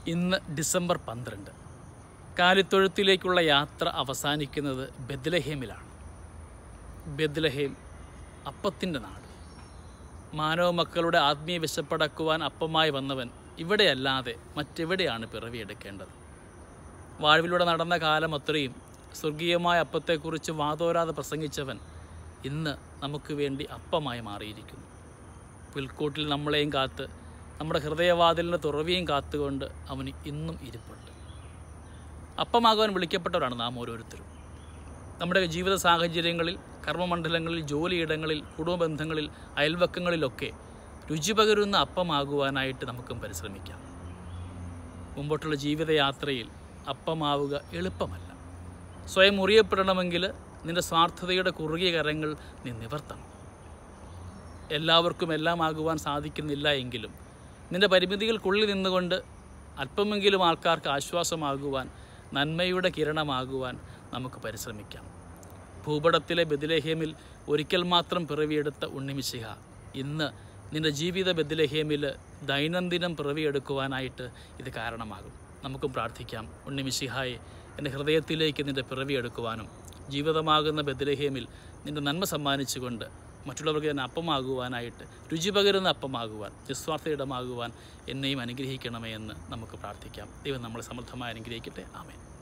ഇന്ന് ഡിസംബർ പന്ത്രണ്ട് കാലിത്തൊഴുത്തിലേക്കുള്ള യാത്ര അവസാനിക്കുന്നത് ബദ്ലഹേമിലാണ് ബദ്ലഹേം അപ്പത്തിൻ്റെ നാട് മാനവ മക്കളുടെ ആത്മീയ വിശപ്പടക്കുവാൻ അപ്പമായി വന്നവൻ ഇവിടെയല്ലാതെ മറ്റെവിടെയാണ് പിറവിയെടുക്കേണ്ടത് വാഴ്വിലൂടെ നടന്ന കാലം അത്രയും സ്വർഗീയമായ അപ്പത്തെക്കുറിച്ച് വാതോരാതെ പ്രസംഗിച്ചവൻ ഇന്ന് നമുക്ക് വേണ്ടി അപ്പമായി മാറിയിരിക്കുന്നു പുൽക്കൂട്ടിൽ നമ്മളെയും കാത്ത് നമ്മുടെ ഹൃദയവാതിലിൻ്റെ തുറവിയും കാത്തുകൊണ്ട് അവന് ഇന്നും ഇരിപ്പുണ്ട് അപ്പമാകുവാൻ വിളിക്കപ്പെട്ടവരാണ് നാം ഓരോരുത്തരും നമ്മുടെ ജീവിത സാഹചര്യങ്ങളിൽ കർമ്മമണ്ഡലങ്ങളിൽ ജോലിയിടങ്ങളിൽ കുടുംബബന്ധങ്ങളിൽ അയൽവക്കങ്ങളിലൊക്കെ രുചി പകരുന്ന അപ്പമാകുവാനായിട്ട് നമുക്കും പരിശ്രമിക്കാം മുമ്പോട്ടുള്ള ജീവിതയാത്രയിൽ അപ്പമാവുക എളുപ്പമല്ല സ്വയം മുറിയപ്പെടണമെങ്കിൽ നിന്റെ സ്വാർത്ഥതയുടെ കുറുകിയ കരങ്ങൾ നീ നിവർത്തണം എല്ലാവർക്കും എല്ലാം ആകുവാൻ സാധിക്കുന്നില്ല എങ്കിലും നിന്റെ പരിമിതികൾക്കുള്ളിൽ നിന്നുകൊണ്ട് അല്പമെങ്കിലും ആൾക്കാർക്ക് ആശ്വാസമാകുവാൻ നന്മയുടെ കിരണമാകുവാൻ നമുക്ക് പരിശ്രമിക്കാം ഭൂപടത്തിലെ ബദിലഹേമിൽ ഒരിക്കൽ മാത്രം പിറവിയെടുത്ത ഉണ്ണിമിശിഹ ഇന്ന് നിന്റെ ജീവിത ബദിലഹേമിൽ ദൈനംദിനം പിറവിയെടുക്കുവാനായിട്ട് ഇത് കാരണമാകും നമുക്കും പ്രാർത്ഥിക്കാം ഉണ്ണിമിശിഹായെ എൻ്റെ ഹൃദയത്തിലേക്ക് നിന്റെ പിറവിയെടുക്കുവാനും ജീവിതമാകുന്ന ബദിലഹേമിൽ നിന്റെ നന്മ സമ്മാനിച്ചുകൊണ്ട് മറ്റുള്ളവർക്ക് തന്നെ അപ്പമാകുവാനായിട്ട് രുചി പകരുന്ന അപ്പമാകുവാൻ നിസ്വാർത്ഥയിടമാകുവാൻ എന്നെയും അനുഗ്രഹിക്കണമേ എന്ന് നമുക്ക് പ്രാർത്ഥിക്കാം ദൈവം നമ്മളെ സമൃദ്ധമായി അനുഗ്രഹിക്കട്ടെ ആമേൻ